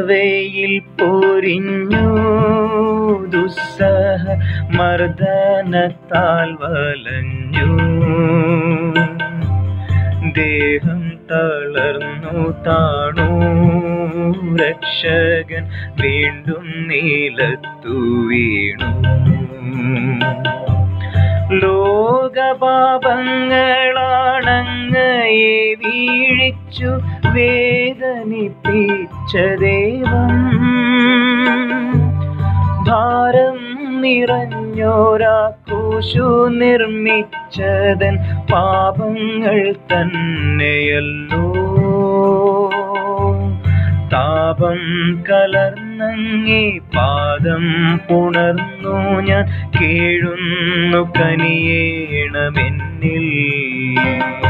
വെയിൽ പൊരിഞ്ഞു ദുസ്സഹ മർദ്ദനത്താൽ വലഞ്ഞു ദേഹം തളർന്നു താണു രക്ഷകൻ വീണ്ടും നീലത്തു വീണു ലോകപാപങ്ങളാണങ്ങയെ വീഴിച്ചു വേദനിപ്പിച്ച ദൈവം ഭാരം നിറഞ്ഞോരാ ക്രൂശു നിർമ്മിച്ചതൻ പാപങ്ങൾ തന്നെയല്ലോ താപം കലർന്നങ്ങേ പാദം പുണർന്നു ഞാൻ കേഴുന്നു കനിയേണമെന്നിൽ